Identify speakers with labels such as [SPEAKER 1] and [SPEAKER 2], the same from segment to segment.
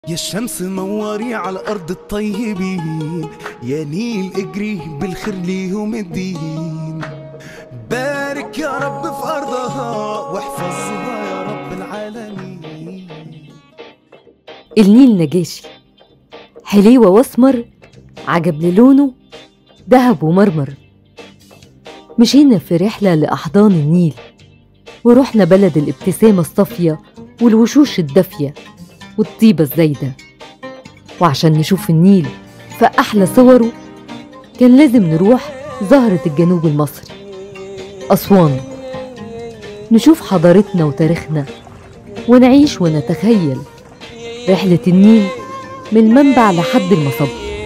[SPEAKER 1] يا الشمس نوري على أرض الطيبين يا نيل اجري بالخير ليهم الدين بارك يا رب في أرضها واحفظها يا رب العالمين
[SPEAKER 2] النيل نجاشي حليوة واسمر عجب للونه دهب ومرمر مشينا في رحلة لأحضان النيل ورحنا بلد الابتسامة الصافية والوشوش الدافية والطيبة الزايدة وعشان نشوف النيل في أحلى صوره كان لازم نروح زهرة الجنوب المصري أسوان نشوف حضارتنا وتاريخنا ونعيش ونتخيل رحلة النيل من المنبع لحد المصب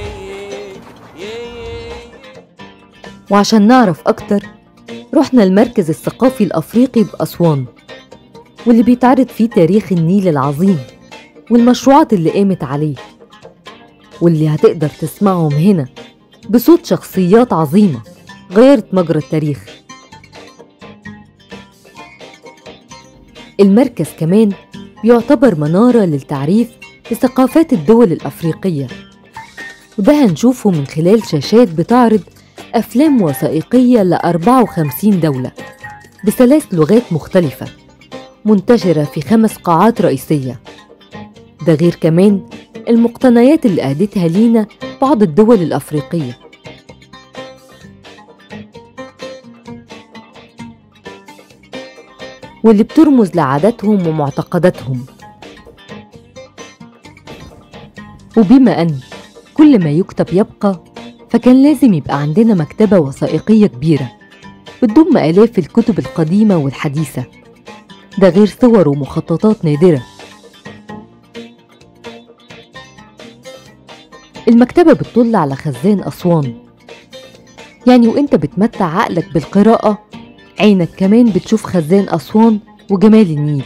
[SPEAKER 2] وعشان نعرف أكتر رحنا المركز الثقافي الأفريقي بأسوان واللي بيتعرض فيه تاريخ النيل العظيم والمشروعات اللي قامت عليه واللي هتقدر تسمعهم هنا بصوت شخصيات عظيمة غيرت مجرى التاريخ المركز كمان بيعتبر منارة للتعريف بثقافات الدول الأفريقية وده هنشوفه من خلال شاشات بتعرض أفلام وثائقية ل 54 دولة بثلاث لغات مختلفة منتشرة في خمس قاعات رئيسية ده غير كمان المقتنيات اللي أهدتها لينا بعض الدول الأفريقية واللي بترمز لعاداتهم ومعتقداتهم وبما أن كل ما يكتب يبقى فكان لازم يبقى عندنا مكتبة وثائقية كبيرة بتضم آلاف الكتب القديمة والحديثة ده غير صور ومخططات نادرة المكتبة بتطل على خزان أسوان يعني وانت بتمتع عقلك بالقراءة عينك كمان بتشوف خزان أسوان وجمال النيل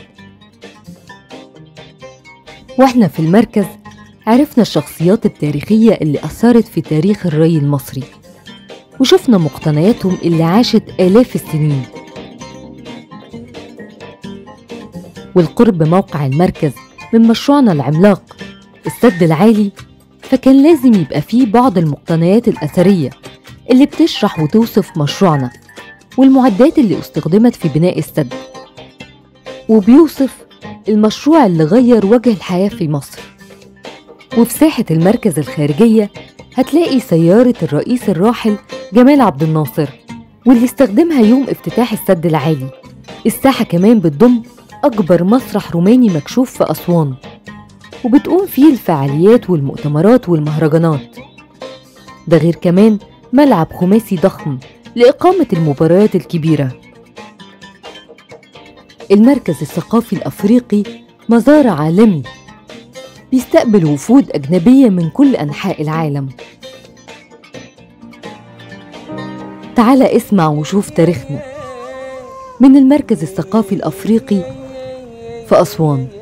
[SPEAKER 2] واحنا في المركز عرفنا الشخصيات التاريخية اللي أثرت في تاريخ الري المصري وشفنا مقتنياتهم اللي عاشت آلاف السنين والقرب موقع المركز من مشروعنا العملاق السد العالي فكان لازم يبقى فيه بعض المقتنيات الأثرية اللي بتشرح وتوصف مشروعنا والمعدات اللي استخدمت في بناء السد وبيوصف المشروع اللي غير وجه الحياة في مصر وفي ساحة المركز الخارجية هتلاقي سيارة الرئيس الراحل جمال عبد الناصر واللي استخدمها يوم افتتاح السد العالي الساحة كمان بتضم أكبر مسرح روماني مكشوف في أسوان وبتقوم فيه الفعاليات والمؤتمرات والمهرجانات ده غير كمان ملعب خماسي ضخم لإقامة المباريات الكبيرة المركز الثقافي الأفريقي مزار عالمي بيستقبل وفود أجنبية من كل أنحاء العالم تعال اسمع وشوف تاريخنا من المركز الثقافي الأفريقي في أسوان